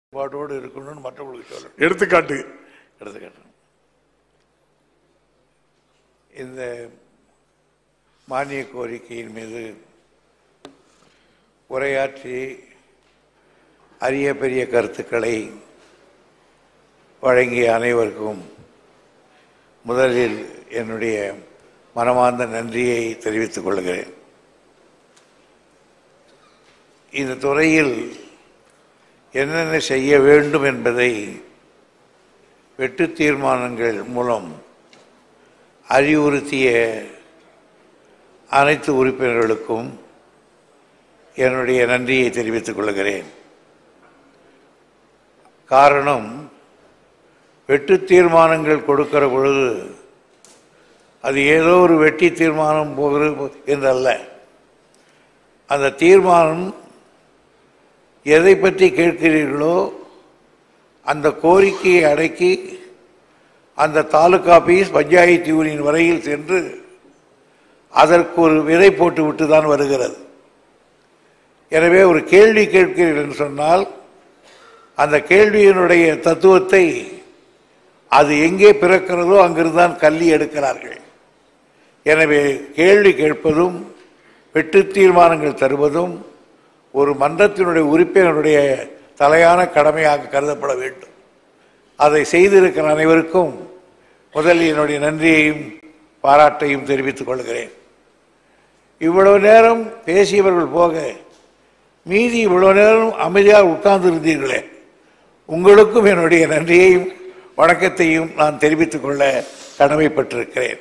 பாட்டோடு இருக்கணும்னு மற்றவங்களுக்கு சொல்லணும் எடுத்துக்காட்டு எடுத்துக்கிட்டேன் இந்த மானிய கோரிக்கையின் மீது உரையாற்றி அரிய பெரிய கருத்துக்களை வழங்கிய அனைவருக்கும் முதலில் என்னுடைய மனமார்ந்த நன்றியை தெரிவித்துக் கொள்கிறேன் இந்த துறையில் என்னென்ன செய்ய வேண்டும் என்பதை வெட்டு தீர்மானங்கள் மூலம் அறிவுறுத்திய அனைத்து உறுப்பினர்களுக்கும் என்னுடைய நன்றியை தெரிவித்துக் கொள்கிறேன் காரணம் வெட்டு தீர்மானங்கள் கொடுக்கிற பொழுது அது ஏதோ ஒரு வெட்டி தீர்மானம் போகிறது என்றல்ல அந்த தீர்மானம் எதை பற்றி கேட்கிறீர்களோ அந்த கோரிக்கையை அடக்கி அந்த தாலுகா ஆபீஸ் பஞ்சாயத்து யூனியன் வரையில் சென்று அதற்கு ஒரு விதை போட்டு விட்டு தான் வருகிறது எனவே ஒரு கேள்வி கேட்கிறீர்கள் என்று சொன்னால் அந்த கேள்வியினுடைய தத்துவத்தை அது எங்கே பிறக்கிறதோ அங்கிருந்து தான் கல்வி எடுக்கிறார்கள் எனவே கேள்வி கேட்பதும் வெட்டு தீர்மானங்கள் தருவதும் ஒரு மன்றத்தினுடைய உறுப்பினருடைய தலையான கடமையாக கருதப்பட வேண்டும் அதை செய்திருக்கிற அனைவருக்கும் முதலில் என்னுடைய நன்றியையும் பாராட்டையும் தெரிவித்துக் கொள்கிறேன் இவ்வளவு நேரம் பேசியவர்கள் போக மீதி இவ்வளவு நேரம் அமைதியாக உட்கார்ந்திருந்தீர்களே உங்களுக்கும் என்னுடைய நன்றியையும் வணக்கத்தையும் நான் தெரிவித்துக் கொள்ள கடமைப்பட்டிருக்கிறேன்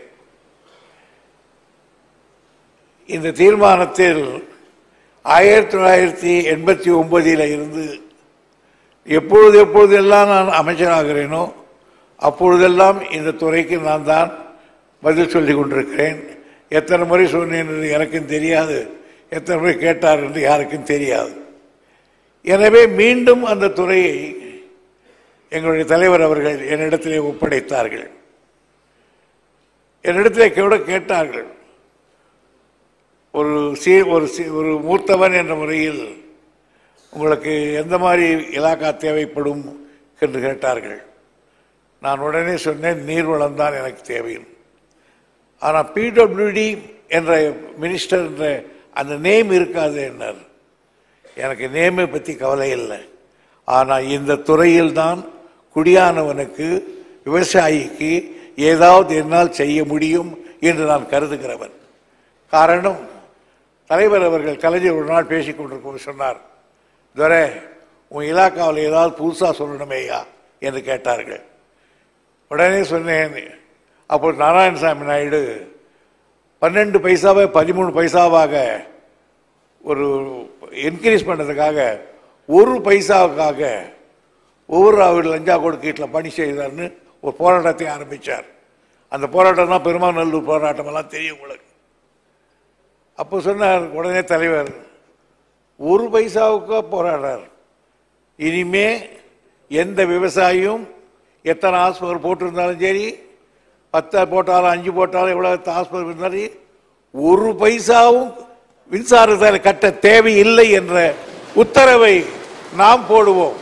இந்த தீர்மானத்தில் ஆயிரத்தி தொள்ளாயிரத்தி எண்பத்தி ஒன்பதில் இருந்து எப்பொழுது எப்பொழுதெல்லாம் நான் அமைச்சராகிறேனோ அப்பொழுதெல்லாம் இந்த துறைக்கு நான் தான் பதில் சொல்லிக் கொண்டிருக்கிறேன் எத்தனை முறை சொன்னேன் என்று எனக்கும் தெரியாது எத்தனை முறை கேட்டார் என்று யாருக்கும் தெரியாது எனவே மீண்டும் அந்த துறையை எங்களுடைய தலைவர் அவர்கள் என்னிடத்திலே ஒப்படைத்தார்கள் என்னிடத்திலே கூட கேட்டார்கள் ஒரு சீ ஒரு சீ- ஒரு மூத்தவன் என்ற முறையில் உங்களுக்கு எந்த மாதிரி இலாக்கா தேவைப்படும் என்று கேட்டார்கள் நான் உடனே சொன்னேன் நீர்வளம் தான் எனக்கு தேவையும் ஆனால் பிடபிள்யூடி என்ற மினிஸ்டர் என்ற அந்த நேம் இருக்காது என்னார் எனக்கு நேமை பற்றி கவலை இல்லை ஆனால் இந்த துறையில் தான் குடியானவனுக்கு விவசாயிக்கு ஏதாவது என்னால் செய்ய முடியும் என்று நான் கருதுகிறவன் காரணம் தலைவர் அவர்கள் கலைஞர் ஒரு நாள் பேசிக் கொண்டிருக்கும் சொன்னார் துரை உன் இலாக்காவில் ஏதாவது புதுசாக சொல்லணுமேயா என்று கேட்டார்கள் உடனே சொன்னேன் அப்போ நாராயணசாமி நாயுடு பன்னெண்டு பைசாவை பதிமூணு பைசாவாக ஒரு என்கரேஜ் பண்ணதுக்காக ஒரு பைசாவுக்காக ஒவ்வொரு அவர் லஞ்சா கொடுக்கீட்டில் பணி செய்தார்னு ஒரு போராட்டத்தை ஆரம்பித்தார் அந்த போராட்டம் தான் பெருமாநல்லூர் போராட்டம் எல்லாம் தெரியும் உங்களுக்கு அப்போ சொன்னார் உடனே தலைவர் ஒரு பைசாவுக்கா போராடுறார் இனிமே எந்த விவசாயியும் எத்தனை ஹாஸ்பிட்டல் போட்டிருந்தாலும் சரி பத்து போட்டாலும் அஞ்சு போட்டாலும் எவ்வளோ ஹாஸ்பிட்டல் இருந்தாலும் சரி, ஒரு பைசாவும் மின்சாரத்தில் கட்ட தேவையில்லை என்ற உத்தரவை நாம் போடுவோம்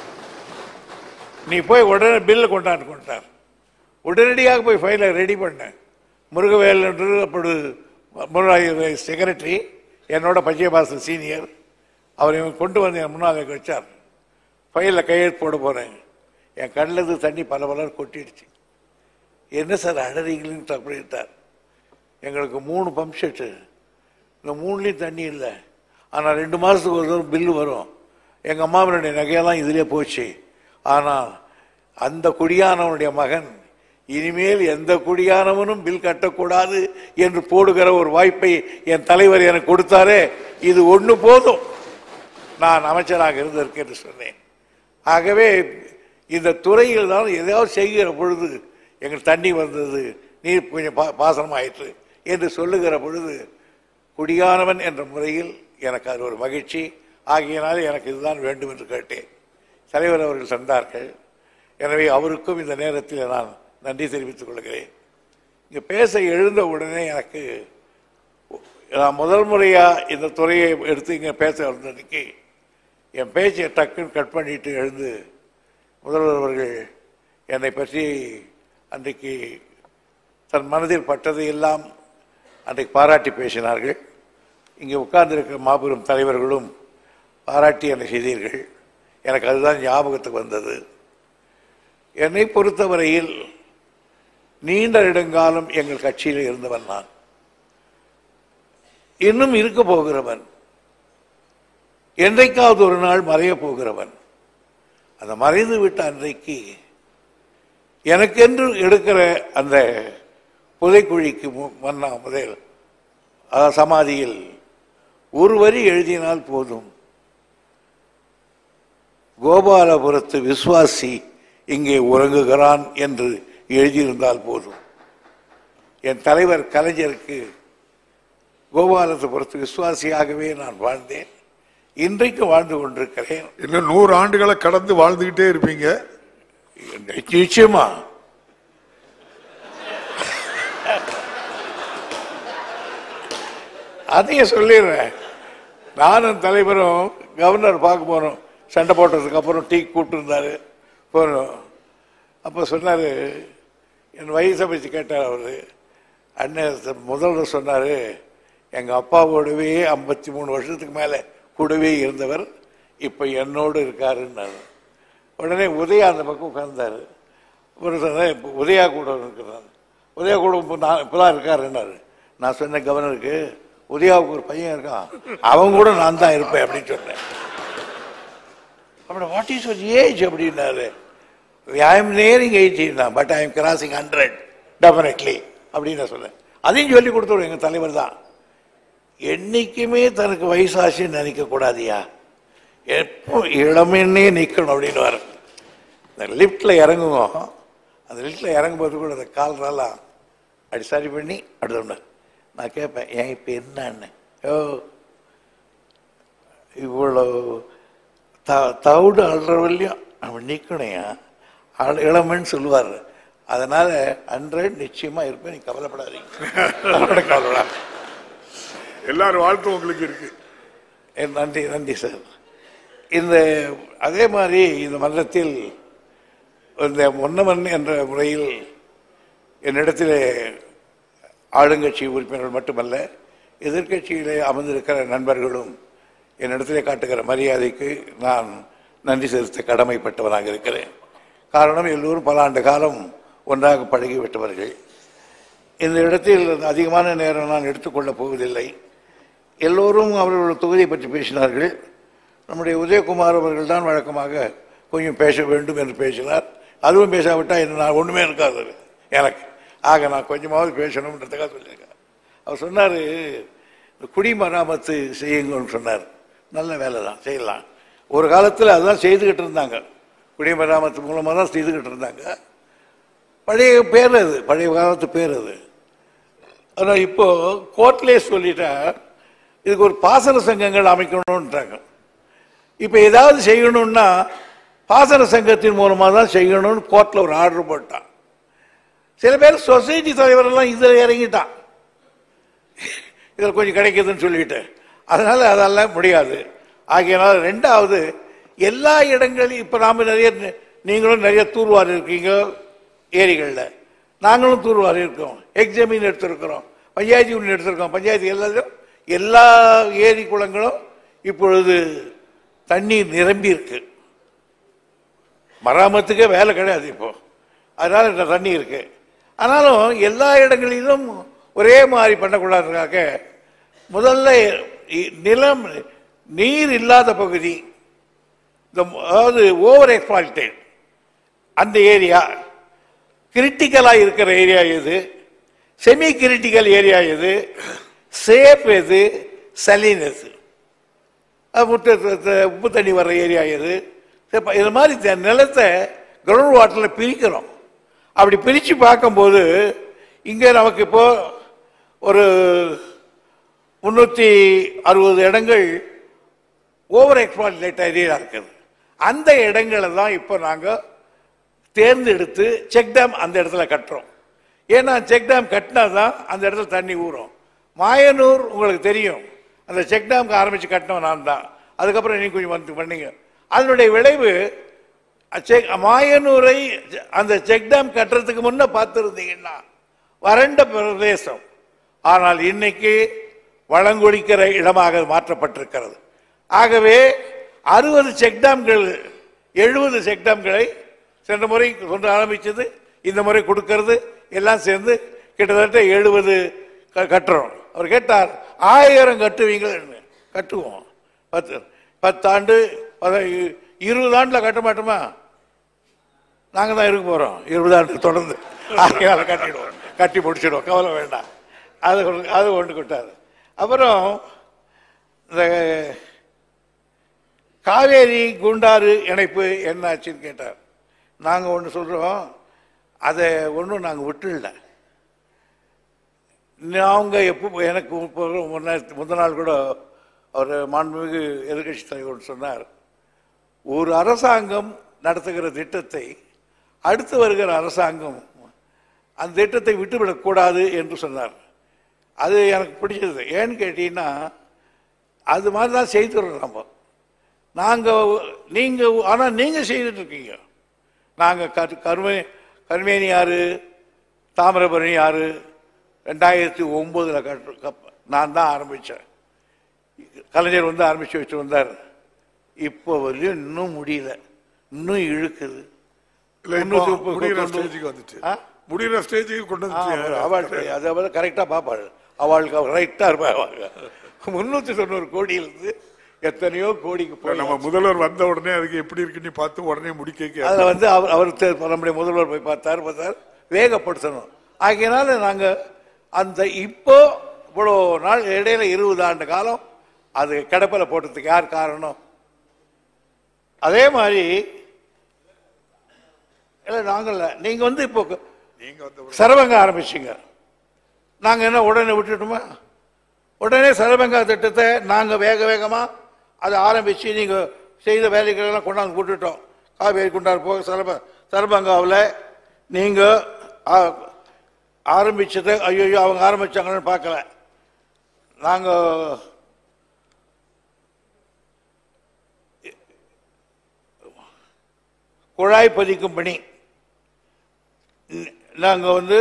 நீ போய் உடனே பில்லு கொண்டாந்து கொண்டார் உடனடியாக போய் ஃபைலை ரெடி பண்ணேன் முருகவேல் என்று அப்பொழுது முருகாய செக்ரட்டரி என்னோட பச்சைபாசன் சீனியர் அவர் இவன் கொண்டு வந்து என் முன்னால் வச்சார் ஃபைலில் கையெழுத்து போட போகிறேன் என் கண்ணில் இருந்து தண்ணி பல பலர் கொட்டிடுச்சு என்ன சார் அழறீங்களேன்னு அப்படின்ட்டார் எங்களுக்கு மூணு பம்ப் செட்டு இந்த மூணுலேயும் தண்ணி இல்லை ஆனால் ரெண்டு மாதத்துக்கு ஒரு தடவை பில்லு வரும் எங்கள் அம்மாவினுடைய நகையெல்லாம் இதிலே போச்சு ஆனால் அந்த குடியானவனுடைய மகன் இனிமேல் எந்த குடியானவனும் பில் கட்டக்கூடாது என்று போடுகிற ஒரு வாய்ப்பை என் தலைவர் எனக்கு கொடுத்தாரே இது ஒன்று போதும் நான் அமைச்சராக இருந்திருக்கேன் என்று சொன்னேன் ஆகவே இந்த துறையில் தான் எதையாவது செய்கிற பொழுது எங்கள் தண்ணி வந்தது நீர் கொஞ்சம் பா பாசனமாயிற்று என்று சொல்லுகிற பொழுது குடியானவன் என்ற முறையில் எனக்கு அது ஒரு மகிழ்ச்சி ஆகியனால எனக்கு இதுதான் வேண்டும் என்று கேட்டேன் தலைவர் அவர்கள் தந்தார்கள் எனவே அவருக்கும் இந்த நேரத்தில் நான் நன்றி தெரிவித்துக் கொள்கிறேன் இங்கே பேச எழுந்த உடனே எனக்கு நான் முதல் முறையா இந்த துறையை எடுத்து இங்க பேச வந்ததுக்கு என் பேச்சை டக்குன்னு கட் பண்ணிட்டு எழுந்து முதல்வர் அவர்கள் என்னை பற்றி அன்றைக்கு தன் மனதில் பட்டதை எல்லாம் அன்றைக்கு பாராட்டி பேசினார்கள் இங்கே உட்கார்ந்திருக்கிற மாபெரும் தலைவர்களும் பாராட்டி என்னை செய்தீர்கள் எனக்கு அதுதான் ஞாபகத்துக்கு வந்தது என்னை பொறுத்தவரையில் நீண்ட நெடுங்காலம் எங்கள் கட்சியில் இருந்தவன் நான் இன்னும் இருக்க போகிறவன் என்றைக்காவது ஒரு நாள் மறைய போகிறவன் அந்த மறைந்து விட்ட அன்றைக்கு எனக்கென்று எடுக்கிற அந்த புதைக்குழிக்கு மு- மன்னா முதல் அதாவது சமாதியில் ஒரு வரி எழுதினால் போதும் கோபாலபுரத்து விஸ்வாசி இங்கே உறங்குகிறான் என்று எழுதியிருந்தால் போதும் என் தலைவர் கலைஞருக்கு கோபாலபுரத்து விசுவாசியாகவே நான் வாழ்ந்தேன் இன்றைக்கு வாழ்ந்து கொண்டிருக்கிறேன் இன்னும் நூறு ஆண்டுகளை கடந்து வாழ்ந்துகிட்டே இருப்பீங்க நிச்சயமா அதையும் சொல்லிடுறேன் நானும் தலைவரும் கவர்னர் பார்க்க போனோம் சண்டை போட்டதுக்கு அப்புறம் டீ கூப்பிட்டுருந்தாரு போனோம் அப்போ சொன்னார் என் வயசை பற்றி கேட்டார் அவர் அண்ணன் முதல்வர் சொன்னார் எங்கள் அப்பாவோடவே ஐம்பத்தி மூணு வருஷத்துக்கு மேலே கூடவே இருந்தவர் இப்போ என்னோடு இருக்காருன்னாரு உடனே உதயா அந்த பக்கம் உட்கார்ந்தாரு ஒரு சொன்னேன் இப்போ உதயா கூட இருக்கிறார் உதயா கூட இப்போ நான் இப்போதான் இருக்காருன்னாரு நான் சொன்னேன் கவர்னருக்கு உதயாவுக்கு ஒரு பையன் இருக்கான் அவன் கூட நான் தான் இருப்பேன் அப்படின்னு சொன்னேன் அப்புறம் வாட் இஸ் யுவர் ஏஜ் அப்படின்னாரு ஐ எம் நேரிங் எயிட்டீன் தான் but I am crossing hundred definitely அப்படின்னு நான் சொன்னேன் அதையும் சொல்லி கொடுத்தோம் எங்கள் தலைவர் தான் என்னைக்குமே தனக்கு வயசாச்சுன்னு நினைக்க கூடாதியா எப்போ இளமென்னே நிற்கணும் அப்படின்னு வர இந்த லிஃப்டில் இறங்குவோம் அந்த லிஃப்டில் இறங்கும்போது கூட அந்த கால்ரெல்லாம் அப்படி சரி பண்ணி அப்படி சொன்னார் நான் கேட்பேன் ஏன் இப்போ என்னன்னு ஓ இவ்வளோ த தவிடு அல்றவல்லையும் அவன் நிற்கணையா ஆள் இளமன்னு சொல்லுவார் அதனால ஹண்ட்ரட் நிச்சயமா இருப்பேன் நீ கவலைப்படாதீங்க அவரோட கவலைப்படாத எல்லாரும் வாழ்த்து உங்களுக்கு இருக்கு ஏ, நன்றி நன்றி சார் இந்த அதே மாதிரி இந்த மன்றத்தில் இந்த முன்னவன் என்ற முறையில் என்னிடத்திலே ஆளுங்கட்சி உறுப்பினர்கள் மட்டுமல்ல எதிர்க்கட்சியிலே அமர்ந்திருக்கிற நண்பர்களும் என்னிடத்திலே காட்டுகிற மரியாதைக்கு நான் நன்றி செலுத்த கடமைப்பட்டவனாக இருக்கிறேன் காரணம் எல்லோரும் பல ஆண்டு காலம் ஒன்றாக பழகிவிட்டவர்கள் இந்த இடத்தில் அதிகமான நேரம் நான் எடுத்துக்கொள்ளப் போவதில்லை எல்லோரும் அவர்களோட தொகுதியை பற்றி பேசினார்கள் நம்முடைய உதயகுமார் அவர்கள் தான் வழக்கமாக கொஞ்சம் பேச வேண்டும் என்று பேசினார் அதுவும் பேசாவிட்டால் என்ன நான் ஒன்றுமே இருக்காது எனக்கு ஆக நான் கொஞ்சமாவது பேசணுன்றதுக்காக சொல்லியிருக்கேன் அவர் சொன்னார் இந்த குடிமராமத்து செய்யுங்கன்னு சொன்னார் நல்ல வேலை தான் செய்யலாம் ஒரு காலத்தில் அதுதான் செய்துக்கிட்டு இருந்தாங்க குடிமராமத்து மூலமாக தான் செய்துக்கிட்டு இருந்தாங்க பழைய பேர் அது பழைய காலத்து பேர் அது ஆனால் இப்போ கோர்ட்லேயே சொல்லிட்டா இதுக்கு ஒரு பாசன சங்கங்கள் அமைக்கணும்ன்றாங்க இப்போ ஏதாவது செய்யணும்னா பாசன சங்கத்தின் மூலமாக தான் செய்யணும்னு கோர்ட்டில் ஒரு ஆர்டர் போட்டான் சில பேர் சொசைட்டி தலைவரெல்லாம் இதில் இறங்கிட்டான் இதில் கொஞ்சம் கிடைக்குதுன்னு சொல்லிட்டு அதனால அதெல்லாம் முடியாது ஆகையினால ரெண்டாவது எல்லா இடங்களையும் இப்போ நாம் நிறைய நீங்களும் நிறைய தூர்வாரி இருக்கீங்க ஏரிகளில் நாங்களும் தூர்வாரி இருக்கோம் எக்ஸாமின் எடுத்திருக்கிறோம் பஞ்சாயத்து யூனியன் எடுத்திருக்கோம் பஞ்சாயத்து எல்லாத்தையும் எல்லா ஏரி குளங்களும் இப்பொழுது தண்ணீர் நிரம்பி இருக்கு மராமத்துக்கே வேலை கிடையாது இப்போ அதனால இந்த தண்ணி இருக்கு ஆனாலும் எல்லா இடங்களிலும் ஒரே மாதிரி பண்ணக்கூடாதுக்காக முதல்ல இ- நிலம் நீர் இல்லாத பகுதி இந்த அதாவது ஓவர் எக்ஸ்பால்டேட் அந்த ஏரியா கிரிட்டிக்கலாக இருக்கிற ஏரியா எது செமி கிரிட்டிக்கல் ஏரியா எது சேஃப் எது சலீன் எது அது முட்டை த- த- உப்பு தண்ணி வர்ற ஏரியா எது சரி, இது மாதிரி த- நிலத்தை கிரவுண்ட் வாட்டரில் பிரிக்கிறோம் அப்படி பிரித்து பார்க்கும்போது இங்கே நமக்கு இப்போ ஒரு முந்நூற்றி அறுபது இடங்கள் ஓவர் எக்ஸ்பால்டேட் ஏரியா இருக்குது அந்த இடங்களை தான் இப்போ நாங்கள் தேர்ந்தெடுத்து செக் டேம் அந்த இடத்துல கட்டுறோம் ஏன்னா செக் டேம் கட்டினா தான் அந்த இடத்துல தண்ணி ஊறும் மாயனூர் உங்களுக்கு தெரியும் அந்த செக் டேம்க்கு ஆரம்பித்து கட்டினோம் நான் தான் அதுக்கப்புறம் நீங்க கொஞ்சம் வந்து பண்ணீங்க அதனுடைய விளைவு செக் மாயனூரை அந்த செக் டேம் கட்டுறதுக்கு முன்ன பார்த்துருந்தீங்கன்னா வறண்ட பிரதேசம் ஆனால் இன்னைக்கு வளங்கொழிக்கிற இடமாக மாற்றப்பட்டிருக்கிறது ஆகவே அறுபது செக் டேம்கள் எழுபது செக் டேம்களை சென்ற முறை கொண்டு ஆரம்பிச்சது இந்த முறை கொடுக்கிறது எல்லாம் சேர்ந்து கிட்டத்தட்ட எழுபது கட்டுறோம் அவர் கேட்டார் ஆயிரம் கட்டுவீங்கள் கட்டுவோம் பத்து பத்தாண்டு பத- இருபது ஆண்டுல கட்ட மாட்டோமா நாங்க தான் இருக்க போறோம் இருபது ஆண்டு தொடர்ந்து ஆகையால கட்டிடுவோம் கட்டி முடிச்சிடுவோம் கவலை வேண்டாம் அது ஒண்ணு- அது ஒன்று கொட்டாது அப்புறம் இந்த காவேரி குண்டாறு இணைப்பு என்ன ஆச்சுன்னு கேட்டார் நாங்கள் ஒன்று சொல்கிறோம் அதை ஒன்றும் நாங்கள் விட்டுல அவங்க எப்போ எனக்கு இப்போ முன்ன முந்த நாள் கூட அவர் மாண்புமிகு எதிர்கட்சி தலைவர் சொன்னார் ஒரு அரசாங்கம் நடத்துகிற திட்டத்தை அடுத்து வருகிற அரசாங்கம் அந்த திட்டத்தை விட்டுவிடக்கூடாது என்று சொன்னார் அது எனக்கு பிடிச்சது ஏன்னு கேட்டீங்கன்னா அது மாதிரி தான் செய்துறோம் நம்ம நாங்கள் நீங்கள் ஆனால் நீங்கள் செய்துட்டு இருக்கீங்க நாங்கள் கரு கருமே கருமேனி ஆறு தாமிரபரணி ஆறு ரெண்டாயிரத்தி ஒம்போதில் கட்டு கப் நான் தான் ஆரம்பித்தேன் கலைஞர் வந்து ஆரம்பித்து வச்சு வந்தார் இப்போ வரையும் இன்னும் முடியல இன்னும் இழுக்குது இல்ல இப்போ முன்னூத்தி முப்பது முடிகிற கொண்டு- ஸ்டேஜுக்கு வந்துச்சு ஆ? முடிகிற ஸ்டேஜுக்கு கொண்டு வந்துச்சு அவள் அதை விட கரெக்டாக பார்ப்பாள் அவளுக்கு அவள் ரைட்டாக இருப்பாங்க முந்நூற்றி தொண்ணூறு கோடியிலிருந்து எத்தனையோ கோடிக்கு போய் நம்ம முதல்வர் வந்த உடனே அதுக்கு எப்படி இருக்குன்னு பார்த்து உடனே முடிக்க அதில் வந்து அவர் அவர் தெ- நம்முடைய முதல்வர் போய் பார்த்தார் பார்த்தார் வேகப்படுத்தணும் ஆகையினால நாங்கள் அந்த இப்போ இவ்வளோ நாள் இடையில இருபது ஆண்டு காலம் அது கிடப்பில் போட்டதுக்கு யார் காரணம் அதே மாதிரி இல்லை நாங்கள் நீங்கள் வந்து இப்போ நீங்க வந்த சரபங்க ஆரம்பிச்சிங்க நாங்கள் என்ன உடனே விட்டுட்டோமா உடனே சரபங்கா திட்டத்தை நாங்கள் வேக வேகமாக அதை ஆரம்பித்து நீங்கள் செய்த வேலைகளெல்லாம் கொண்டாந்து விட்டுட்டோம் காவேரி குண்டார் போக சரப சரபங்காவில் நீங்கள் ஆரம்பிச்சதை ஐயோ அவங்க ஆரம்பிச்சாங்கன்னு பார்க்கல நாங்கள் குழாய் பதிக்கும் பணி நாங்கள் வந்து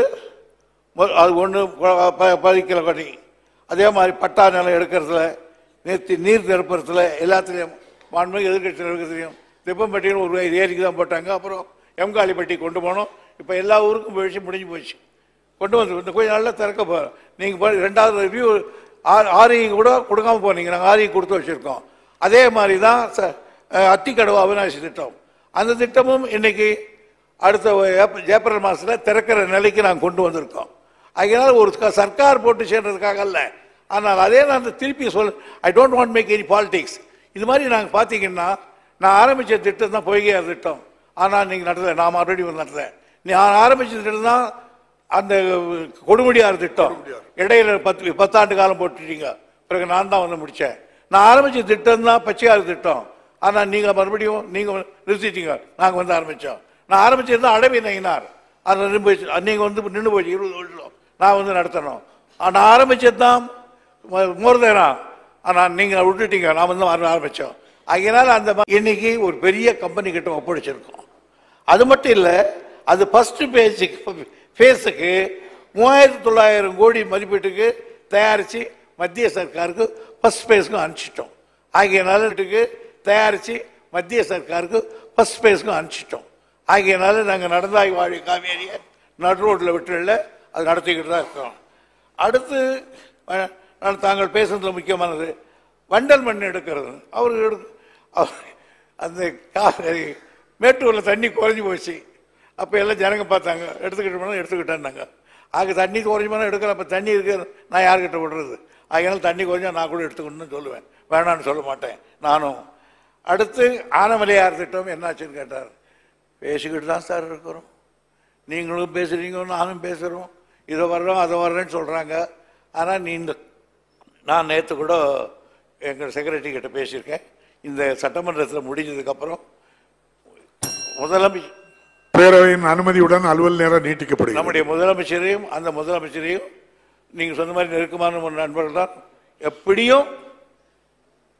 மொ- அது ஒன்று பதிக்கல கட்டி அதே மாதிரி பட்டா நிலம் எடுக்கிறதுல நேர்த்தி நீர் நிரப்புறதுல எல்லாத்துலேயும் மாண்புமிகு எதிர்கட்சி தெரியும் திப்பம்பட்டின்னு ஒரு ஏரிக்கு தான் போட்டாங்க அப்புறம் எம்காலிப்பட்டி கொண்டு போனோம் இப்போ எல்லா ஊருக்கும் போயிடுச்சு முடிஞ்சு போச்சு கொண்டு வந்து இந்த கொஞ்ச நாளில் திறக்க போகிறோம் நீங்கள் ரெண்டாவது ரிவ்யூ ஆறு ஆரியும் கூட கொடுக்காம போனீங்க நாங்கள் ஆரியும் கொடுத்து வச்சுருக்கோம் அதே மாதிரி தான் ச- அஹ், அத்திக்கடவு அவிநாசி திட்டம் அந்த திட்டமும் இன்னைக்கு அடுத்த ஏப்- ஏப்ரல் மாதத்தில் திறக்கிற நிலைக்கு நாங்கள் கொண்டு வந்திருக்கோம் அதனால ஒரு க- சர்க்கார் போட்டு சேர்றதுக்காக அல்ல ஆனால் அதே நான் திருப்பி சொல் I don't want make any politics இது மாதிரி நாங்கள் பார்த்தீங்கன்னா நான் ஆரம்பித்த திட்டம் தான் பொய்கையார் திட்டம் ஆனால் நீங்கள் நடத்தல நான் மறுபடியும் நடத்தல நான் ஆரம்பித்த திட்டம் தான் அந்த கொடுமுடியார் திட்டம் இடையில பத்து பத்தாண்டு காலம் போட்டுட்டீங்க பிறகு நான் தான் வந்து முடித்தேன் நான் ஆரம்பித்த திட்டம் தான் பச்சையார் திட்டம் ஆனால் நீங்கள் மறுபடியும் நீங்கள் நிறுத்திட்டீங்க நாங்கள் வந்து ஆரம்பித்தோம் நான் ஆரம்பிச்சிருந்தா அடவி நயினார் அது நின்று போச்சு நீங்கள் வந்து நின்று போச்சு இருபது வருஷம் நான் வந்து நடத்தணும் ஆ, நான் ஆரம்பிச்சது தான் மோர்தேனா ஆனால் நீங்கள் விட்டுட்டீங்க நான் வந்து வர ஆரம்பித்தோம் அதனால அந்த மா- இன்னைக்கு ஒரு பெரிய கம்பெனி கிட்ட ஒப்படைச்சிருக்கோம் அது மட்டும் இல்லை அது ஃபர்ஸ்ட் பேஜுக்கு ஃபேஸுக்கு மூவாயிரத்தி தொள்ளாயிரம் கோடி மதிப்பீட்டுக்கு தயாரித்து மத்திய சர்க்காருக்கு ஃபர்ஸ்ட் ஃபேஸுக்கும் அனுப்பிச்சிட்டோம் ஆகியனால இதுக்கு தயாரித்து மத்திய சர்க்காருக்கு ஃபர்ஸ்ட் ஃபேஸுக்கும் அனுப்பிச்சிட்டோம் ஆகியனால நாங்கள் நடந்தாய் வாழி காவேரியை நடு ரோட்டில் விட்டுல அது நடத்திக்கிட்டு தான் இருக்கோம் அடுத்து அஹ், நான் தாங்கள் பேசுனதுல முக்கியமானது வண்டல் மண் எடுக்கிறது அவர் எடு- அவர் அந்த காவேரி மேட்டூரில் தண்ணி குறைஞ்சி போச்சு அப்போ எல்லாம் ஜனங்க பார்த்தாங்க எடுத்துக்கிட்டு போனால் எடுத்துக்கிட்டேன்னாங்க ஆக தண்ணி குறைஞ்சி போனால் எடுக்கல அப்போ தண்ணி இருக்கு நான் யார்கிட்ட விடுறது அதனால தண்ணி குறைஞ்சா நான் கூட எடுத்துக்கணும்னு சொல்லுவேன் வேணான்னு சொல்ல மாட்டேன் நானும் அடுத்து ஆனமலையார் திட்டம் என்னாச்சுன்னு கேட்டார் பேசிக்கிட்டு தான் சார் இருக்கிறோம் நீங்களும் பேசுறீங்க நானும் பேசுகிறோம் இதை வர்றோம் அதை வர்றேன்னு சொல்கிறாங்க ஆனால் நீ இந்த நான் நேற்று கூட எங்கள் செக்ரட்டரி கிட்ட பேசியிருக்கேன் இந்த சட்டமன்றத்தில் முடிஞ்சதுக்கப்புறம் முதலமைச்சர் பேரவையின் அனுமதியுடன் அலுவல் நேரம் நீட்டிக்கப்படுகிறது நம்முடைய முதலமைச்சரையும் அந்த முதலமைச்சரையும் நீங்கள் சொன்ன மாதிரி நெருக்கமான ஒரு நண்பர்கள் தான் எப்படியும்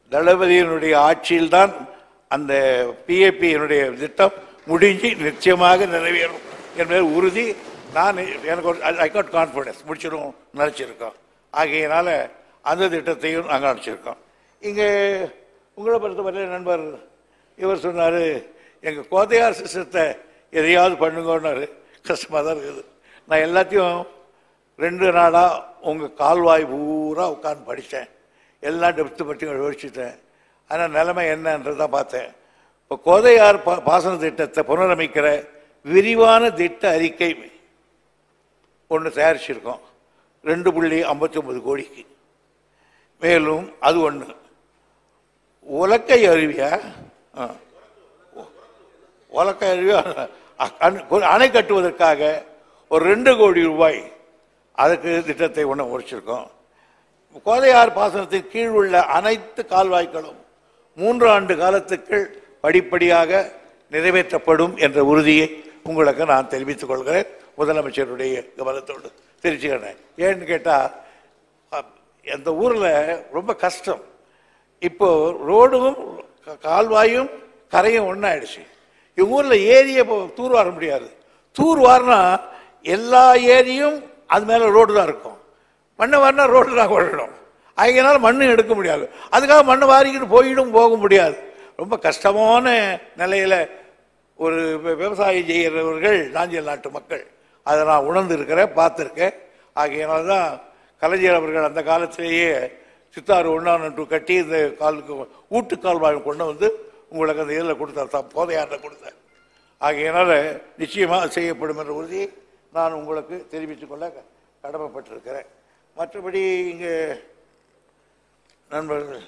தளபதியினுடைய ஆட்சியில்தான் அந்த பிஏபியினுடைய திட்டம் முடிஞ்சு நிச்சயமாக நிறைவேறும் என்பது உறுதி நான் எனக்கு ஒரு ஐ காட் கான்ஃபிடன்ஸ் முடிச்சிடும் நினச்சிருக்கோம் ஆகையினால அந்த திட்டத்தையும் நாங்கள் நினச்சிருக்கோம் இங்கே உங்களை பொறுத்தவரை நண்பர் இவர் சொன்னார் எங்கள் கோதையார் சிஸ்டத்தை எதையாவது பண்ணுங்கன்னாரு கஷ்டமாக தான் இருக்குது நான் எல்லாத்தையும் ரெண்டு நாளாக உங்கள் கால்வாய் பூரா உட்காந்து படித்தேன் எல்லாம் டெப்த்து பற்றி யோசிச்சுட்டேன் ஆனால் நிலைமை என்னன்றதை பார்த்தேன் இப்போ கோதையார் பா பாசன திட்டத்தை புனரமைக்கிற விரிவான திட்ட அறிக்கை ஒன்று தயாரிச்சிருக்கோம் ரெண்டு புள்ளி ஐம்பத்தி ஒன்பது கோடிக்கு மேலும் அது ஒன்று உலக்கை அருவியா ஆ. உலக்கை அருவியா அ- அணை- அணை கட்டுவதற்காக ஒரு ரெண்டு கோடி ரூபாய் அதுக்கு திட்டத்தை ஒன்று முடிச்சிருக்கோம் கோதையார் பாசனத்தின் கீழ் உள்ள அனைத்து கால்வாய்களும் மூன்று ஆண்டு காலத்துக்குள் படிப்படியாக நிறைவேற்றப்படும் என்ற உறுதியை உங்களுக்கு நான் தெரிவித்துக் கொள்கிறேன் முதலமைச்சருடைய கவனத்தோடு தெரிவிச்சுக்கிறேன் ஏன்னு கேட்டால் அந்த ஊரில் ரொம்ப கஷ்டம் இப்போ ரோடும் க- கால்வாயும் கரையும் ஒன்றாயிடுச்சு எங்கள் ஊரில் ஏரியை இப்போ தூர் வார முடியாது தூர் வாரினா எல்லா ஏரியும் அது மேலே ரோடு தான் இருக்கும் மண்ணை வாரினா ரோடு தான் கொள்ளணும் அதனால மண்ணு எடுக்க முடியாது அதுக்காக மண்ணை வாரிக்கிட்டு போயிடும் போக முடியாது ரொம்ப கஷ்டமான நிலையில் ஒரு வி- விவசாயம் செய்கிறவர்கள் நாஞ்சில் நாட்டு மக்கள் அதை நான் உணர்ந்து இருக்கிறேன் பார்த்துருக்கேன் ஆகையினால தான் கலைஞர் அவர்கள் அந்த காலத்திலேயே சித்தாறு ஒன்றாண்டு கட்டி இந்த காலுக்கு ஊட்டு கால்வாய் கொண்டு வந்து உங்களுக்கு அந்த இதில் கொடுத்தார் தான் போதையாரில் கொடுத்தார் ஆகையினால நிச்சயமாக அது செய்யப்படும் என்ற உறுதியை நான் உங்களுக்கு தெரிவித்துக் கொள்ள க- கடமைப்பட்டிருக்கிறேன் மற்றபடி இங்கே நண்பர்கள்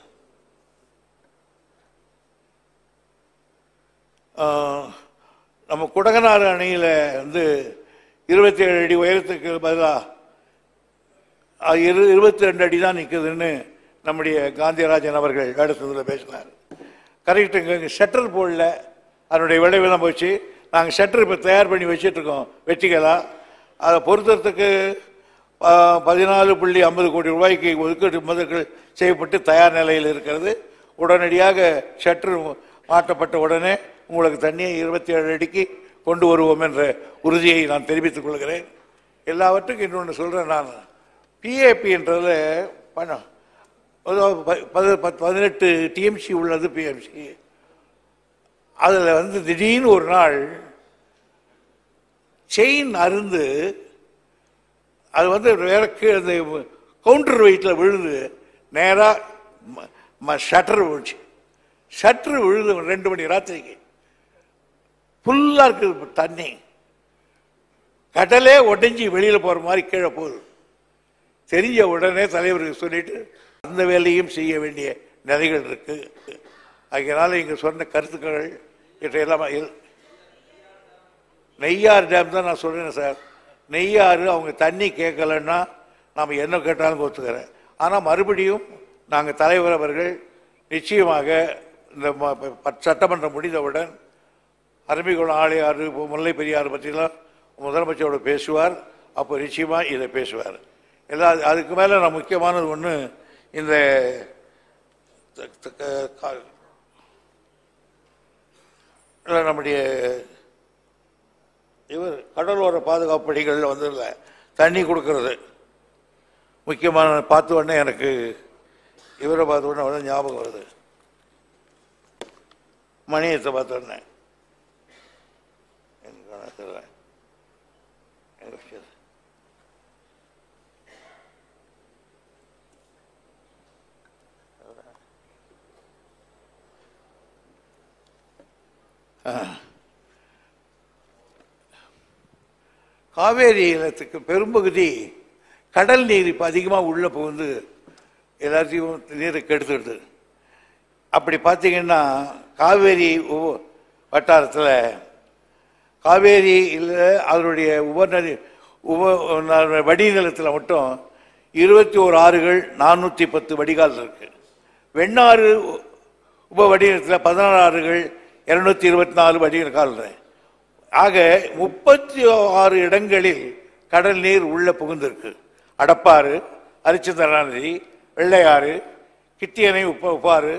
ஆஹ், நம்ம குடகனாறு அணையில் வந்து இருபத்தி ஏழு அடி உயரத்துக்கு பதிலாக இரு இருபத்தி ரெண்டு அடி தான் நிற்குதுன்னு நம்முடைய காந்திராஜன் அவர்கள் வேடசந்தில் பேசினார் கரெக்டுங்க இங்கே ஷட்டர் போடல அதனுடைய விளைவு தான் போச்சு நாங்கள் ஷட்டர் இப்போ தயார் பண்ணி வச்சிட்டு இருக்கோம் வெற்றிகளா அதை பொருத்தத்துக்கு பதினாலு புள்ளி ஐம்பது கோடி ரூபாய்க்கு ஒதுக்கீடு முதல்கள் செய்யப்பட்டு தயார் நிலையில் இருக்கிறது உடனடியாக ஷட்டர் மாட்டப்பட்ட உடனே உங்களுக்கு தண்ணியை இருபத்தி ஏழு அடிக்கு கொண்டு வருவோம் என்ற உறுதியை நான் தெரிவித்துக் கொள்கிறேன் எல்லாவற்றுக்கும் இன்னொன்று சொல்கிறேன் நான் பிஏபின்றதுல பணம் அதாவது ப- பதி- பத்- பதினெட்டு டிஎம்சி உள்ளது பிஎம்சி அதில் வந்து திடீர்னு ஒரு நாள் செயின் அருந்து அது வந்து வேற கீழே அந்த கவுண்டர் வெயிட்டில் விழுந்து நேராக ஷட்டர் விழுச்சு ஷட்டர் விழுது ரெண்டு மணி ராத்திரிக்கு ஃபுல்லாக இருக்குது தண்ணி கடலே உடைஞ்சி வெளியில் போகிற மாதிரி கீழே போகுது தெரிஞ்ச உடனே தலைவருக்கு சொல்லிட்டு அந்த வேலையும் செய்ய வேண்டிய நிலைகள் இருக்கு அதனால இங்க சொன்ன கருத்துக்கள் இதையெல்லாம் இல்- நெய்யாறு டேம் தான் நான் சொல்றேன் சார் நெய்யாறு அவங்க தண்ணி கேட்கலன்னா நாம் என்ன கேட்டாலும் ஒத்துக்கிறேன் ஆனால் மறுபடியும் நாங்கள் தலைவர் அவர்கள் நிச்சயமாக இந்த ம- ப- சட்டமன்றம் முடிந்தவுடன் அருமைகுளம் ஆளையாறு முல்லை பெரியாறு பற்றிலாம் முதலமைச்சரோட பேசுவார் அப்போ நிச்சயமாக இதை பேசுவார் எல்லா அதுக்கு மேலே நான் முக்கியமானது ஒன்று இந்த த- த- க- கா- இல்ல, நம்முடைய இவர் கடலோர பாதுகாப்பு பணிகளில் வந்து இல்ல, தண்ணி கொடுக்கறது முக்கியமான பார்த்த உடனே எனக்கு இவரை பார்த்த உடனே வந்து ஞாபகம் வருது மணியத்தை பார்த்த உடனே எனக்கு காண தெரியல. எனக்கு தெரியல. காவேரி நிலத்துக்கு பெரும்பகுதி கடல் நீர் இப்போ அதிகமாக உள்ள புகுந்து எல்லாத்தையும் நீரை கெடுத்துடுது அப்படி பார்த்தீங்கன்னா காவேரி உ- வட்டாரத்தில் காவேரி இல்லை அதனுடைய உபநதி உப ந- வடிநிலத்தில் மட்டும் இருபத்தி ஓரு ஆறுகள் நானூற்றி பத்து வடிகால் இருக்கு வெண்ணாறு உ- உப வடிநிலத்தில் பதினாறு ஆறுகள் இருநூத்தி இருபத்தி நாலு வடிகால் இருக்கு. ஆக முப்பத்தி ஆறு இடங்களில் கடல் நீர் உள்ள புகுந்திருக்கு அடப்பாறு அரிச்சந்திரா நதி வெள்ளையாறு கிட்டியணை உப்ப உப்பாறு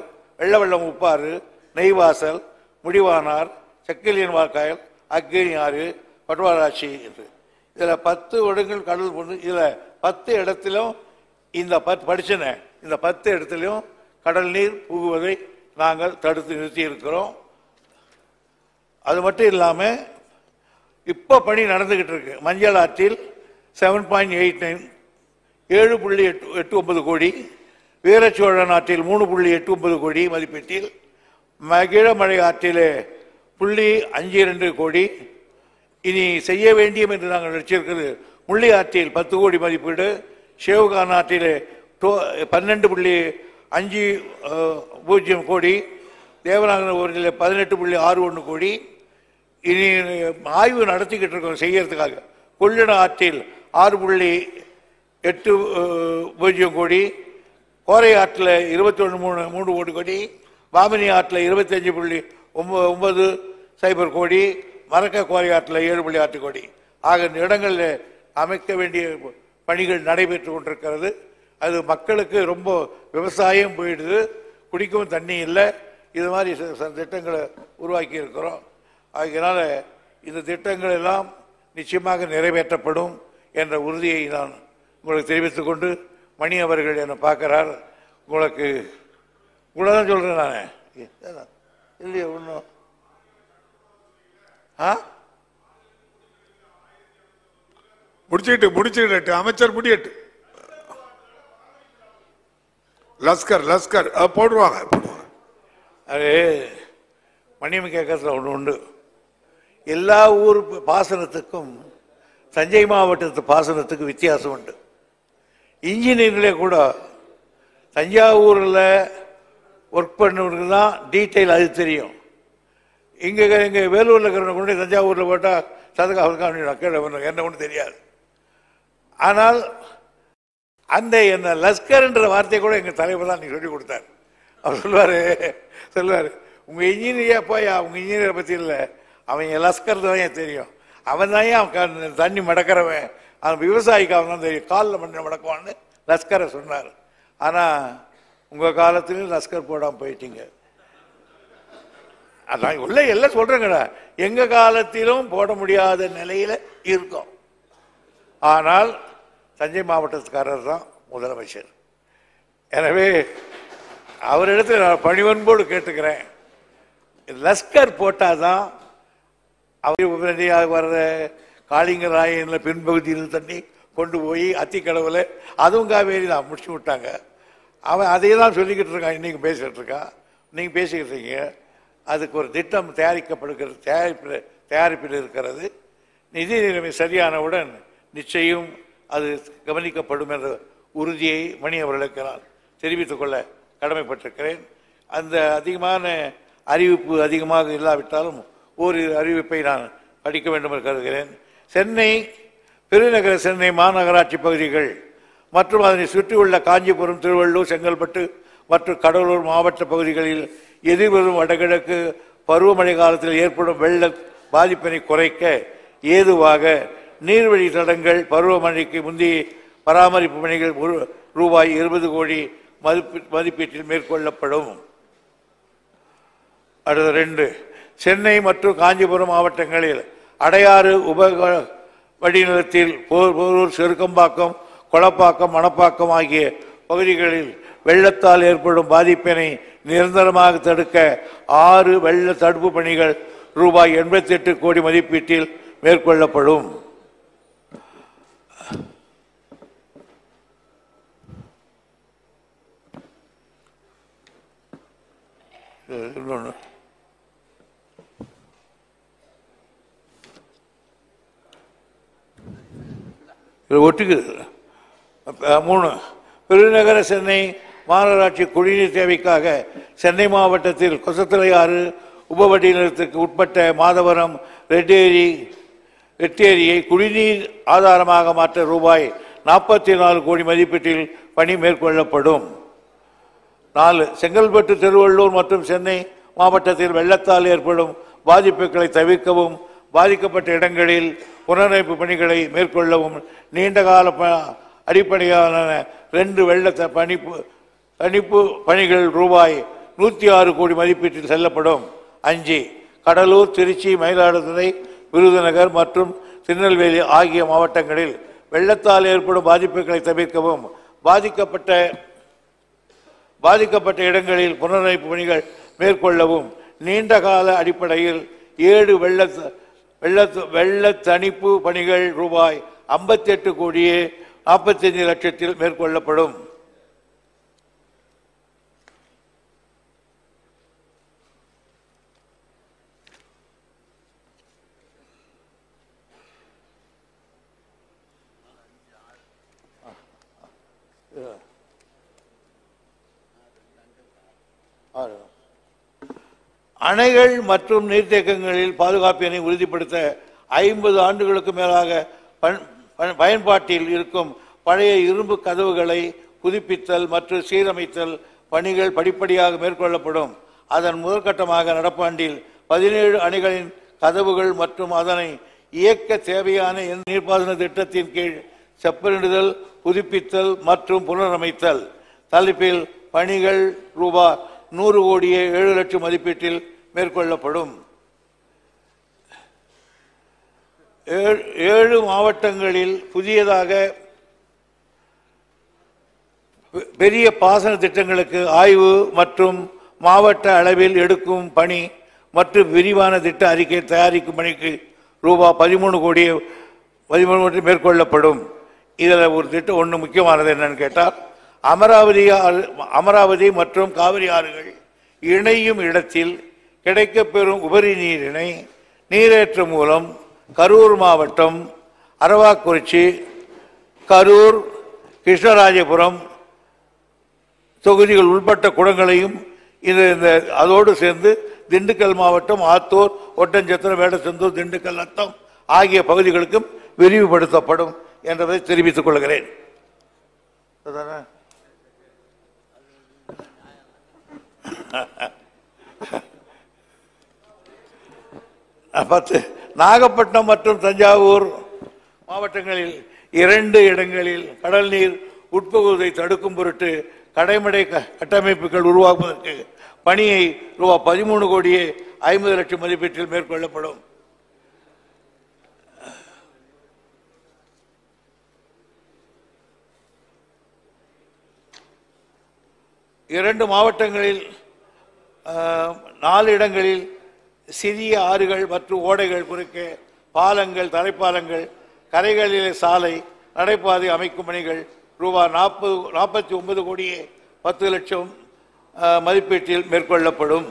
வெள்ள வெள்ளம் உப்பாறு நெய்வாசல் முடிவானார் சக்கிலியன் வாக்காயல் அக்கினி ஆறு பட்வாராட்சி என்று இதில் பத்து இடங்கள் கடல் பொண்ணு இதில் பத்து இடத்திலும் இந்த பத்து படிச்சன இந்த பத்து இடத்துலையும் கடல் நீர் புகுவதை நாங்கள் தடுத்து நிறுத்தி இருக்கிறோம் அது மட்டும் இல்லாமல் இப்போ பணி நடந்துகிட்டு இருக்கு மஞ்சள் ஆற்றில் செவன் பாயிண்ட் எயிட் நைன் ஏழு புள்ளி எட்டு எட்டு ஒன்பது கோடி வீரச்சோழன் ஆற்றில் மூணு புள்ளி எட்டு ஒன்பது கோடி மதிப்பீட்டில் மகிழமழை ஆற்றிலே புள்ளி அஞ்சு இரண்டு கோடி இனி செய்ய வேண்டியம் என்று நாங்கள் நினைச்சிருக்கிறது முள்ளி ஆற்றில் பத்து கோடி மதிப்பீடு ஷேவுகான் ஆற்றிலே டோ- பன்னெண்டு புள்ளி அஞ்சு அஹ், பூஜ்ஜியம் கோடி தேவநாகன ஊரில் பதினெட்டு புள்ளி ஆறு ஒன்று கோடி இனி ஆய்வு நடத்திக்கிட்டு இருக்கோம் செய்யறதுக்காக கொள்ளிட ஆற்றில் ஆறு புள்ளி எட்டு அஹ், பூஜ்ஜியம் கோடி கோரை ஆற்றில் இருபத்தி ஒன்று மூணு மூணு கோடி கோடி பாமினி ஆற்றில் இருபத்தஞ்சு புள்ளி ஒன்பது ஒன்பது சைபர் கோடி மரக்க கோரை ஆற்றில் ஏழு புள்ளி ஆறு கோடி ஆக இந்த இடங்களில் அமைக்க வேண்டிய பணிகள் நடைபெற்று கொண்டிருக்கிறது அது மக்களுக்கு ரொம்ப விவசாயம் போயிடுது குடிக்கவும் தண்ணி இல்லை இது மாதிரி சில- சில திட்டங்களை உருவாக்கி இருக்கிறோம் அதனால இந்த திட்டங்கள் எல்லாம் நிச்சயமாக நிறைவேற்றப்படும் என்ற உறுதியை நான் உங்களுக்கு தெரிவித்துக் கொண்டு மணி அவர்கள் என்னை பார்க்கிறார் உங்களுக்கு உங்களை தான் சொல்றேன் நான் இல்லையா ஒன்றும் ஆ முடிச்சுக்கிட்டு முடிச்சுக்கிட்டு அமைச்சர் முடியட்டு லஸ்கர் லஸ்கர் அஹ், போடுவாங்க போடுவாங்க அது மணியம் கேட்கறதுல ஒன்று உண்டு எல்லா ஊர் பாசனத்துக்கும் தஞ்சை மாவட்டத்து பாசனத்துக்கு வித்தியாசம் உண்டு இன்ஜினியர்களே கூட தஞ்சாவூரில் ஒர்க் பண்ணவனுக்கு தான் டீட்டெயில் அது தெரியும் இங்கே இங்கே வேலூரில் இருக்கிறவனை கொண்டு போய் தஞ்சாவூரில் போட்டால் சதகா அவருக்கா கீழே வரணும் என்ன ஒன்றும் தெரியாது ஆனால் அந்த என்ன லஸ்கர்ன்ற வார்த்தையை கூட எங்கள் தலைவர் தான் நீங்க சொல்லி கொடுத்தார் அவர் சொல்லுவார் சொல்லுவார் உங்கள் இன்ஜினியரே போய் அவங்க இன்ஜினியரை பற்றி இல்லை அவன் லஸ்கர் தான் ஏன் தெரியும் அவன் தான் ஏன் அவன் க- தண்ணி மடக்கிறவன் அவன் விவசாயிக்கு அவன் தான் தெரியும் காலில் மண்ணை மடக்குவான்னு லஸ்கரை சொன்னார் ஆனால் உங்கள் காலத்துலையும் லஸ்கர் போடாமல் போயிட்டீங்க அதான் உள்ள எல்லாம் சொல்றேங்கடா எங்க காலத்திலும் போட முடியாத நிலையில இருக்கோம் ஆனால் தஞ்சை மாவட்டத்துக்காரர் தான் முதலமைச்சர் எனவே அவரிடத்தில் நான் பணிவன்போடு கேட்டுக்கிறேன் லஸ்கர் போட்டாதான் அவர் உடனடியாக வர்ற காளிங்கராயனில் பின்பகுதியில் தண்ணி கொண்டு போய் அத்திக்கடவுல அதுவும் காவேரி தான் முடிச்சு விட்டாங்க அவன் அதே தான் சொல்லிக்கிட்டு இருக்கான் இன்னைக்கு பேசிக்கிட்டு இருக்கான் நீங்கள் பேசிக்கிட்டு இருக்கீங்க அதுக்கு ஒரு திட்டம் தயாரிக்கப்படுகிறது தயாரிப்பில் தயாரிப்பில் இருக்கிறது நிதி நிலைமை சரியானவுடன் நிச்சயம் அது கவனிக்கப்படும் என்ற உறுதியை மணி அவர்களுக்கு நான் தெரிவித்துக் கொள்ள கடமைப்பட்டிருக்கிறேன் அந்த அதிகமான அறிவிப்பு அதிகமாக இல்லாவிட்டாலும் ஓரிரு அறிவிப்பை நான் படிக்க வேண்டும் என்று கருதுகிறேன் சென்னை பெருநகர சென்னை மாநகராட்சி பகுதிகள் மற்றும் அதனை சுற்றியுள்ள காஞ்சிபுரம் திருவள்ளூர் செங்கல்பட்டு மற்றும் கடலூர் மாவட்ட பகுதிகளில் எதிர்வரும் வடகிழக்கு பருவமழை காலத்தில் ஏற்படும் வெள்ள பாதிப்பினை குறைக்க ஏதுவாக நீர்வழி தடங்கள் பருவமழைக்கு முந்தைய பராமரிப்பு பணிகள் ஒரு ரூபாய் இருபது கோடி மதிப்பீ- மதிப்பீட்டில் மேற்கொள்ளப்படும் அடுத்த ரெண்டு சென்னை மற்றும் காஞ்சிபுரம் மாவட்டங்களில் அடையாறு உப வடிநிலத்தில் போர் போரூர் செருக்கம்பாக்கம் கொளப்பாக்கம் மணப்பாக்கம் ஆகிய பகுதிகளில் வெள்ளத்தால் ஏற்படும் பாதிப்பினை நிரந்தரமாக தடுக்க ஆறு வெள்ள தடுப்பு பணிகள் ரூபாய் எண்பத்தி எட்டு கோடி மதிப்பீட்டில் மேற்கொள்ளப்படும் இது இன்னொன்னு இது ஒட்டுக்குது அப்ப, மூணு பெருநகர சென்னை மாநகராட்சி குடிநீர் தேவைக்காக சென்னை மாவட்டத்தில் கொசத்தலை ஆறு உபவடிநிலத்திற்கு உட்பட்ட மாதவரம் ரெட்டேரி ரெட்டேரியை குடிநீர் ஆதாரமாக மாற்ற ரூபாய் நாற்பத்தி நாலு கோடி மதிப்பீட்டில் பணி மேற்கொள்ளப்படும் நாலு செங்கல்பட்டு திருவள்ளூர் மற்றும் சென்னை மாவட்டத்தில் வெள்ளத்தால் ஏற்படும் பாதிப்புகளை தவிர்க்கவும் பாதிக்கப்பட்ட இடங்களில் புனரமைப்பு பணிகளை மேற்கொள்ளவும் நீண்டகால ப- அடிப்படையிலான ரெண்டு வெள்ள த- பணிப்பு தணிப்பு பணிகள் ரூபாய் நூற்றி ஆறு கோடி மதிப்பீட்டில் செல்லப்படும் அஞ்சு கடலூர் திருச்சி மயிலாடுதுறை விருதுநகர் மற்றும் திருநெல்வேலி ஆகிய மாவட்டங்களில் வெள்ளத்தால் ஏற்படும் பாதிப்புகளை தவிர்க்கவும் பாதிக்கப்பட்ட பாதிக்கப்பட்ட இடங்களில் புனரமைப்பு பணிகள் மேற்கொள்ளவும் நீண்ட கால அடிப்படையில் ஏழு வெள்ள வெள்ள வெள்ள தணிப்பு பணிகள் ரூபாய் 58 கோடியே 45 லட்சத்தில் மேற்கொள்ளப்படும் ஆறு. அணைகள் மற்றும் நீர்த்தேக்கங்களில் பாதுகாப்பினை உறுதிப்படுத்த ஐம்பது ஆண்டுகளுக்கு மேலாக பன்- பன்- பயன்பாட்டில் இருக்கும் பழைய இரும்பு கதவுகளை புதுப்பித்தல் மற்றும் சீரமைத்தல் பணிகள் படிப்படியாக மேற்கொள்ளப்படும் அதன் முதற்கட்டமாக நடப்பாண்டில் பதினேழு அணைகளின் கதவுகள் மற்றும் அதனை இயக்க தேவையான எந்த நீர்ப்பாசன திட்டத்தின் கீழ் செப்பனிடுதல் புதுப்பித்தல் மற்றும் புனரமைத்தல் தலைப்பில் பணிகள் ரூபாய் நூறு கோடியே ஏழு லட்சம் மதிப்பீட்டில் மேற்கொள்ளப்படும் ஏழு- ஏழு மாவட்டங்களில் புதியதாக பெ- பெரிய பாசன திட்டங்களுக்கு ஆய்வு மற்றும் மாவட்ட அளவில் எடுக்கும் பணி மற்றும் விரிவான திட்ட அறிக்கை தயாரிக்கும் பணிக்கு ரூபாய் பதிமூணு கோடி பதிமூணு கோடி மேற்கொள்ளப்படும் இதில் ஒரு திட்டம் ஒன்று முக்கியமானது என்னன்னு கேட்டால் அமராவதி ஆறு- அமராவதி மற்றும் காவிரி ஆறுகள் இணையும் இடத்தில் கிடைக்கப்பெறும் உபரி நீரினை நீரேற்றம் மூலம் கரூர் மாவட்டம் அரவாக்குறிச்சி கரூர் கிருஷ்ணராஜபுரம் தொகுதிகள் உள்பட்ட குளங்களையும் இது இந்த அதோடு சேர்ந்து திண்டுக்கல் மாவட்டம் ஆத்தூர் ஒட்டஞ்சத்திரம் வேடச்சந்தூர் திண்டுக்கல் நத்தம் ஆகிய பகுதிகளுக்கும் விரிவுபடுத்தப்படும் என்பதை தெரிவித்துக் கொள்கிறேன் அதுதானே? பத்து நாகப்பட்டினம் மற்றும் தஞ்சாவூர் மாவட்டங்களில் இரண்டு இடங்களில் கடல் நீர் உட்புகுவதை தடுக்கும் பொருட்டு கடைமடை க- கட்டமைப்புகள் உருவாக்குவதற்கு பணியை ரூபாய் பதிமூணு கோடியே ஐம்பது லட்சம் மதிப்பீட்டில் மேற்கொள்ளப்படும் இரண்டு மாவட்டங்களில் ஆஹ், நாலு இடங்களில் சிறிய ஆறுகள் மற்றும் ஓடைகள் குறுக்கே பாலங்கள் தரைப்பாலங்கள் கரைகளிலே சாலை நடைபாதை அமைக்கும் பணிகள் ரூபாய் நாற்பது நாற்பத்தி ஒன்பது கோடியே பத்து லட்சம் ஆஹ், மதிப்பீட்டில் மேற்கொள்ளப்படும்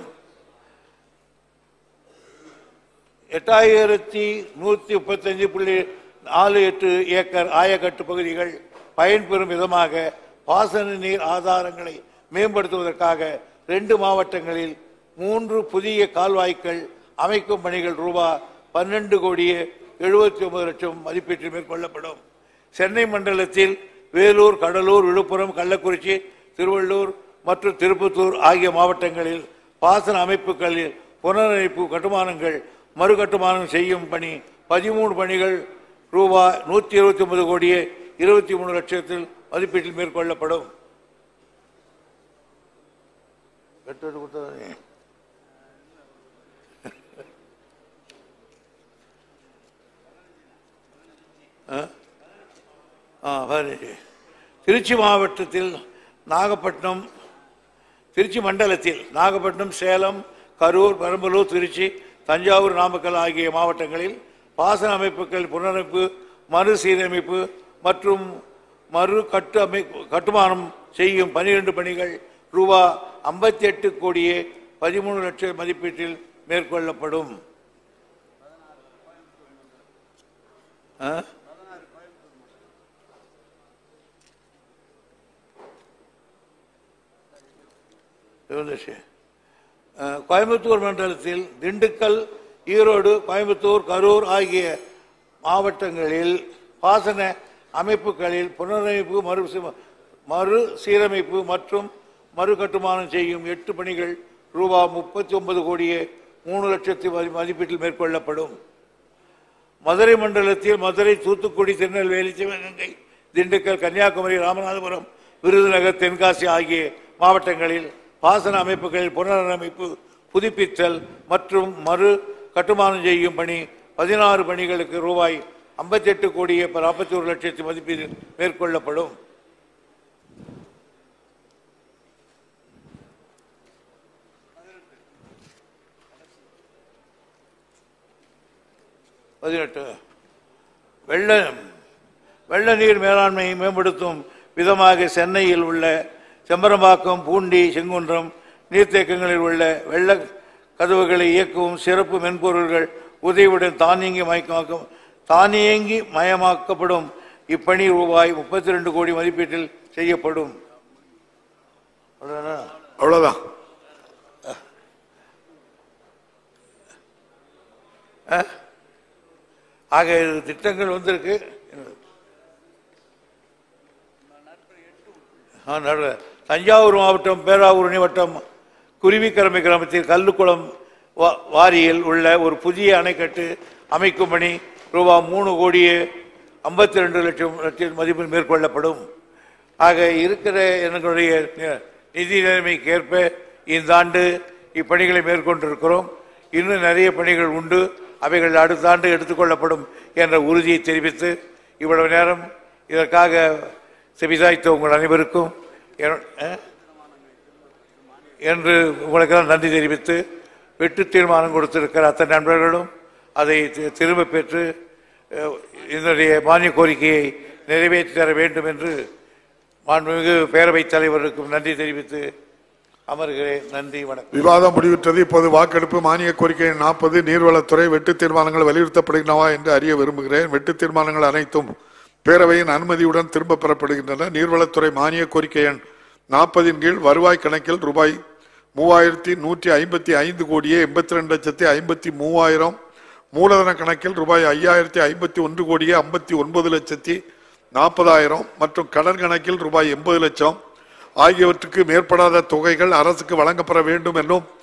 எட்டாயிரத்தி நூற்றி முப்பத்தஞ்சு புள்ளி நாலு எட்டு ஏக்கர் ஆயக்கட்டு பகுதிகள் பயன்பெறும் விதமாக பாசன நீர் ஆதாரங்களை மேம்படுத்துவதற்காக ரெண்டு மாவட்டங்களில் மூன்று புதிய கால்வாய்கள் அமைக்கும் பணிகள் ரூபாய் பன்னெண்டு கோடியே எழுபத்தி ஒன்பது லட்சம் மதிப்பீட்டில் மேற்கொள்ளப்படும் சென்னை மண்டலத்தில் வேலூர் கடலூர் விழுப்புரம் கள்ளக்குறிச்சி திருவள்ளூர் மற்றும் திருப்பத்தூர் ஆகிய மாவட்டங்களில் பாசன அமைப்புகளில் புனரமைப்பு கட்டுமானங்கள் மறுகட்டுமானம் செய்யும் பணி பதிமூணு பணிகள் ரூபாய் நூற்றி இருபத்தி ஒன்பது கோடியே இருபத்தி மூணு லட்சத்தில் மதிப்பீட்டில் மேற்கொள்ளப்படும் வெட்டோடு கொடுத்ததானே? ஆ? ஆ, பதினஞ்சு. திருச்சி மாவட்டத்தில் நாகப்பட்டினம் திருச்சி மண்டலத்தில் நாகப்பட்டினம் சேலம் கரூர் பெரம்பலூர் திருச்சி தஞ்சாவூர் நாமக்கல் ஆகிய மாவட்டங்களில் பாசன அமைப்புகள் புனரமைப்பு மறுசீரமைப்பு மற்றும் மறு கட்டு அமை கட்டுமானம் செய்யும் பனிரெண்டு பணிகள் ரூபா ஐம்பத்தி எட்டு கோடியே பதிமூணு லட்சம் மதிப்பீட்டில் மேற்கொள்ளப்படும் ஆ? இருந்துச்சு. அஹ், கோயம்புத்தூர் மண்டலத்தில் திண்டுக்கல் ஈரோடு கோயம்புத்தூர் கரூர் ஆகிய மாவட்டங்களில் பாசன அமைப்புகளில் புனரமைப்பு மறு மறு சீரமைப்பு மற்றும் மறு கட்டுமானம் செய்யும் எட்டு பணிகள் ரூபாய் முப்பத்தி ஒன்பது கோடியே மூணு லட்சத்தி மதி- மதிப்பீட்டில் மேற்கொள்ளப்படும் மதுரை மண்டலத்தில் மதுரை தூத்துக்குடி திருநெல்வேலி சிவகங்கை திண்டுக்கல் கன்னியாகுமரி ராமநாதபுரம் விருதுநகர் தென்காசி ஆகிய மாவட்டங்களில் பாசன அமைப்புகளில் புனரமைப்பு புதுப்பித்தல் மற்றும் மறு கட்டுமானம் செய்யும் பணி பதினாறு பணிகளுக்கு ரூபாய் 58 கோடியே நாற்பத்தி ஒரு லட்சத்து மதிப்பீடு மேற்கொள்ளப்படும் பதினெட்டு வெள்ள வெள்ள நீர் மேலாண்மையை மேம்படுத்தும் விதமாக சென்னையில் உள்ள செம்பரம்பாக்கம் பூண்டி செங்குன்றம் நீர்த்தேக்கங்களில் உள்ள வெள்ள கதவுகளை இயக்கவும் சிறப்பு மென்பொருள்கள் உதவியுடன் தானியங்கி மயமாக்கும் தானியங்கி மயமாக்கப்படும் இப்பணி ரூபாய் முப்பத்தி ரெண்டு கோடி மதிப்பீட்டில் செய்யப்படும் அவ்வளவுதானா? அவ்வளவுதான் ஆக இது திட்டங்கள் வந்திருக்கு ஆ, நடுவே. தஞ்சாவூர் மாவட்டம் பேராவூரணி வட்டம் குருவிக்கரம்பை கிராமத்தில் கல்லுக்குளம் வா- வாரியில் உள்ள ஒரு புதிய அணைக்கட்டு அமைக்கும் பணி ரூபாய் மூணு கோடியே ஐம்பத்தி ரெண்டு லட்சம் லட்சம் மதிப்பில் மேற்கொள்ளப்படும் ஆக இருக்கிற எங்களுடைய நி- நிதி நிலைமைக்கு ஏற்ப இந்த ஆண்டு இப்பணிகளை மேற்கொண்டிருக்கிறோம் இன்னும் நிறைய பணிகள் உண்டு அவைகள் அடுத்த ஆண்டு எடுத்துக்கொள்ளப்படும் என்ற உறுதியை தெரிவித்து இவ்வளவு நேரம் இதற்காக செவிசாய்த்த உங்கள் அனைவருக்கும் என்- அஹ்? என்று உங்களுக்கெல்லாம் நன்றி தெரிவித்து வெட்டு தீர்மானம் கொடுத்திருக்கிற அத்தனை நண்பர்களும் அதை தி- திரும்பப் பெற்று அஹ், இதனுடைய மானிய கோரிக்கையை நிறைவேற்றி தர வேண்டும் என்று மாண்புமிகு பேரவைத் தலைவருக்கும் நன்றி தெரிவித்து அமர்கிறேன் நன்றி வணக்கம் விவாதம் முடிவுற்றது இப்போது வாக்கெடுப்பு மானிய கோரிக்கை நாற்பது நீர்வளத்துறை வெட்டு தீர்மானங்கள் வலியுறுத்தப்படுகின்றனவா என்று அறிய விரும்புகிறேன் வெட்டு தீர்மானங்கள் அனைத்தும் பேரவையின் அனுமதியுடன் திரும்ப பெறப்படுகின்றன நீர்வளத்துறை மானிய கோரிக்கை எண் நாற்பதின் கீழ் வருவாய் கணக்கில் ரூபாய் மூவாயிரத்தி நூற்றி ஐம்பத்தி ஐந்து கோடியே எண்பத்தி ரெண்டு லட்சத்தி ஐம்பத்தி மூவாயிரம் மூலதன கணக்கில் ரூபாய் ஐயாயிரத்தி ஐம்பத்தி ஒன்று கோடியே ஐம்பத்தி ஒன்பது லட்சத்தி நாற்பதாயிரம் மற்றும் கடன் கணக்கில் ரூபாய் எண்பது லட்சம் ஆகியவற்றுக்கு மேற்படாத தொகைகள் அரசுக்கு வழங்கப்பட வேண்டும் என்றும்